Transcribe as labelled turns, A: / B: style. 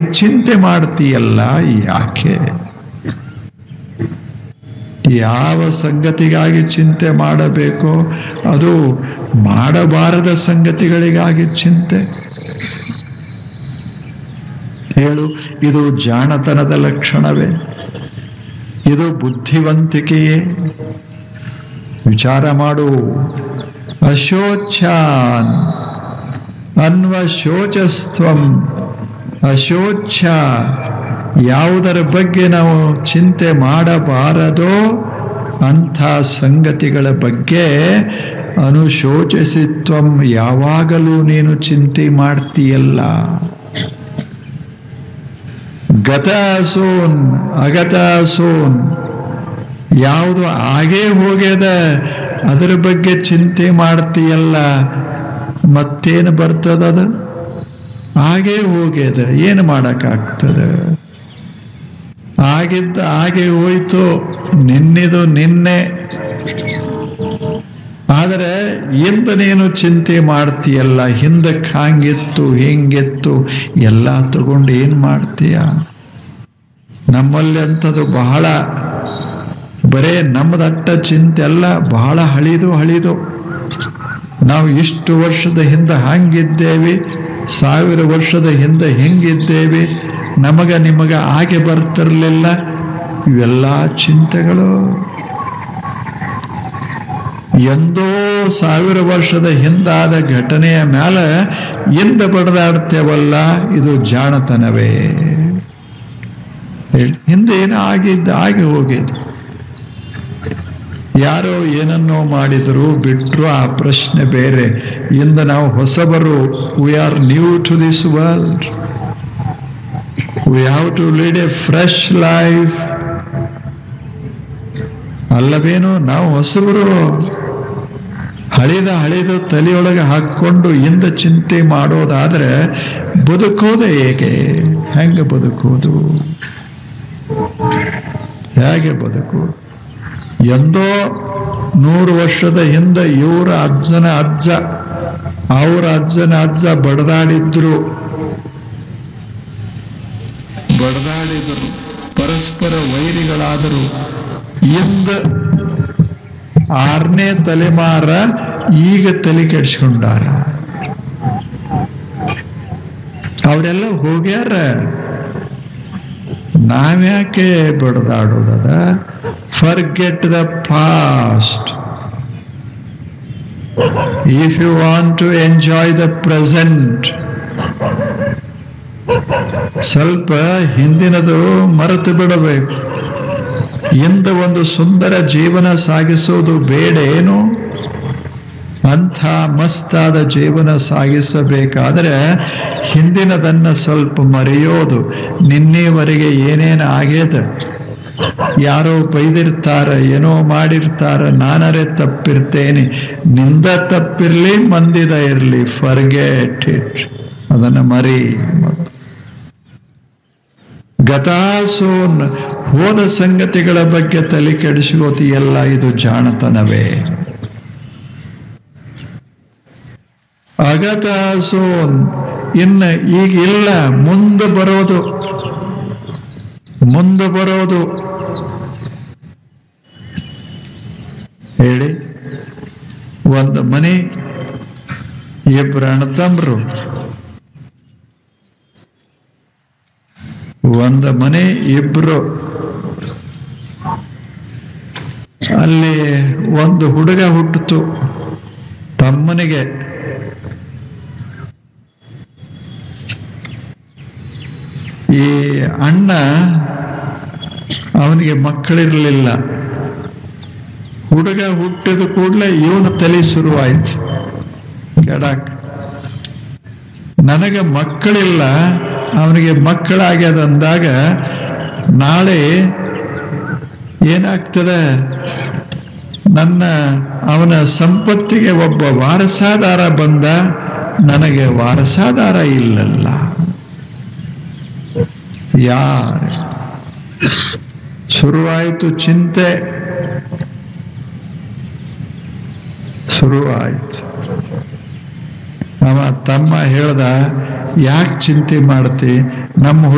A: ಚಿಂತೆ ಮಾಡ್ತೀಯಲ್ಲ ಯಾಕೆ ಯಾವ ಸಂಗತಿಗಾಗಿ ಚಿಂತೆ ಮಾಡಬೇಕೋ ಅದು ಮಾಡಬಾರದ ಸಂಗತಿಗಳಿಗಾಗಿ ಚಿಂತೆ ಹೇಳು ಇದು ಜಾಣತನದ ಲಕ್ಷಣವೇ ಇದು ಬುದ್ಧಿವಂತಿಕೆಯೇ ವಿಚಾರ ಮಾಡು ಅಶೋಚ್ಯಾನ್ ಅನ್ವ ಶೋಚಸ್ತ್ವಂ ಅಶೋಚ್ಯ ಯಾವುದರ ಬಗ್ಗೆ ನಾವು ಚಿಂತೆ ಮಾಡಬಾರದೋ ಅಂಥ ಸಂಗತಿಗಳ ಬಗ್ಗೆ ಅನುಶೋಚಿಸಿತ್ವಂ ಯಾವಾಗಲೂ ನೀನು ಚಿಂತೆ ಮಾಡ್ತೀಯಲ್ಲ ಗತ ಸೋನ್ ಅಗತ ಸೋನ್ ಯಾವುದು ಆಗೇ ಹೋಗ್ಯದ ಅದರ ಬಗ್ಗೆ ಚಿಂತೆ ಮಾಡ್ತೀಯಲ್ಲ ಮತ್ತೇನು ಬರ್ತದದು ಹಾಗೇ ಹೋಗ್ಯದ ಏನು ಮಾಡಕ್ಕಾಗ್ತದೆ ಆಗಿದ್ದ ಹಾಗೆ ಹೋಯ್ತು ನಿನ್ನಿದು ನಿನ್ನೆ ಆದರೆ ಇಂದ ನೀನು ಚಿಂತೆ ಮಾಡ್ತೀಯಲ್ಲ ಹಿಂದಕ್ಕೆ ಹಾಂಗಿತ್ತು ಹಿಂಗಿತ್ತು ಎಲ್ಲ ತಗೊಂಡು ಏನು ಮಾಡ್ತೀಯ ನಮ್ಮಲ್ಲಿ ಅಂಥದ್ದು ಬಹಳ ಬರೇ ನಮ್ಮದಟ್ಟ ಚಿಂತೆ ಅಲ್ಲ ಬಹಳ ಹಳಿದು ಹಳಿದು ನಾವು ಇಷ್ಟು ವರ್ಷದ ಹಿಂದೆ ಹಂಗಿದ್ದೇವೆ ಸಾವಿರ ವರ್ಷದ ಹಿಂದೆ ಹೆಂಗಿದ್ದೇವೆ ನಮಗ ನಿಮಗ ಹಾಗೆ ಬರ್ತಿರ್ಲಿಲ್ಲ ಇವೆಲ್ಲ ಚಿಂತೆಗಳು ಎಂದೋ ಸಾವಿರ ವರ್ಷದ ಹಿಂದಾದ ಘಟನೆಯ ಮ್ಯಾಲ ಎಂದ ಬಡದಾಡ್ತೇವಲ್ಲ ಇದು ಜಾಣತನವೇ ಹೇಳಿ ಹಿಂದೆ ಏನೋ ಆಗಿದ್ದ ಆಗಿ ಹೋಗಿದ್ದು ಯಾರೋ ಏನನ್ನೋ ಮಾಡಿದ್ರು ಬಿಟ್ರು ಆ ಪ್ರಶ್ನೆ ಬೇರೆ ಇಂದ ನಾವು ಹೊಸಬರು we are new to this world we have to lead a fresh life ಅಲ್ಲವೇನೋ ನಾವು ಹೊಸಬರು ಹಳಿದ ಹಳಿದು ತಲೆಯೊಳಗೆ ಹಾಕ್ಕೊಂಡು ಇಂದ ಚಿಂತೆ ಮಾಡೋದಾದ್ರೆ ಬದುಕೋದು ಹೇಗೆ ಹೆಂಗೆ ಬದುಕೋದು ಹೇಗೆ ಬದುಕೋದು ಎಂದೋ ನೂರು ವರ್ಷದ ಹಿಂದೆ ಇವರ ಅಜ್ಜನ ಅಜ್ಜ ಅವರ ಅಜ್ಜನ ಅಜ್ಜ ಬಡದಾಡಿದ್ರು ಬಡದಾಡಿದರು ಪರಸ್ಪರ ವೈರಿಗಳಾದರು ಇಂದ ಆರನೇ ತಲೆಮಾರ ಈಗ ತಲೆ ಕೆಡಿಸ್ಕೊಂಡಾರ ಅವರೆಲ್ಲ ಹೋಗ್ಯಾರ ನಾವ್ಯಾಕೆ ಬಡದಾಡೋದದ forget the past if you want to enjoy the present ಸ್ವಲ್ಪ ಹಿಂದಿನದು ಮರೆತು ಬಿಡಬೇಕು ಇಂದ ಒಂದು ಸುಂದರ ಜೀವನ ಸಾಗಿಸೋದು ಬೇಡ ಏನು ಅಂಥ ಮಸ್ತಾದ ಜೀವನ ಸಾಗಿಸಬೇಕಾದರೆ ಹಿಂದಿನದನ್ನ ಸ್ವಲ್ಪ ಮರೆಯೋದು ನಿನ್ನೆವರೆಗೆ ಏನೇನು ಆಗ್ಯದ ಯಾರೋ ಬೈದಿರ್ತಾರ ಏನೋ ಮಾಡಿರ್ತಾರ ನಾನರೇ ತಪ್ಪಿರ್ತೇನೆ ನಿಂದ ತಪ್ಪಿರ್ಲಿ ಮಂದಿದ ಇರ್ಲಿ ಫರ್ಗೆಟ್ ಇಟ್ ಅದನ್ನ ಮರಿ ಗತಾಸೋನ್ ಹೋದ ಸಂಗತಿಗಳ ಬಗ್ಗೆ ತಲೆ ಕೆಡಿಸ್ಕೋತಿಯಲ್ಲ ಇದು ಜಾಣತನವೇ ಅಗತಾಸೋನ್ ಇನ್ನು ಈಗ ಇಲ್ಲ ಮುಂದೆ ಬರೋದು ಮುಂದೆ ಬರೋದು ಹೇಳಿ ಒಂದು ಮನೆ ಇಬ್ಬರು ಅಣ್ಣತಮ್ರು ಒಂದು ಮನೆ ಇಬ್ರು ಅಲ್ಲಿ ಒಂದು ಹುಡುಗ ಹುಟ್ಟಿತು ತಮ್ಮನಿಗೆ ಈ ಅಣ್ಣ ಅವನಿಗೆ ಮಕ್ಕಳಿರಲಿಲ್ಲ ಹುಡುಗ ಹುಟ್ಟಿದ ಕೂಡಲೇ ಇವನ ತಲೆ ಶುರುವಾಯ್ತು ಕೆಡಾಕ್ ನನಗೆ ಮಕ್ಕಳಿಲ್ಲ ಅವನಿಗೆ ಮಕ್ಕಳಾಗ್ಯದಂದಾಗ ನಾಳೆ ಏನಾಗ್ತದೆ ನನ್ನ ಅವನ ಸಂಪತ್ತಿಗೆ ಒಬ್ಬ ವಾರಸಾದಾರ ಬಂದ ನನಗೆ ವಾರಸಾದಾರ ಇಲ್ಲಲ್ಲ ಯಾರ ಶುರುವಾಯಿತು ಚಿಂತೆ ಶುರುವಾಯಿತು ಅವ ತಮ್ಮ ಹೇಳ್ದ ಯಾಕೆ ಚಿಂತೆ ಮಾಡ್ತಿ ನಮ್ಮ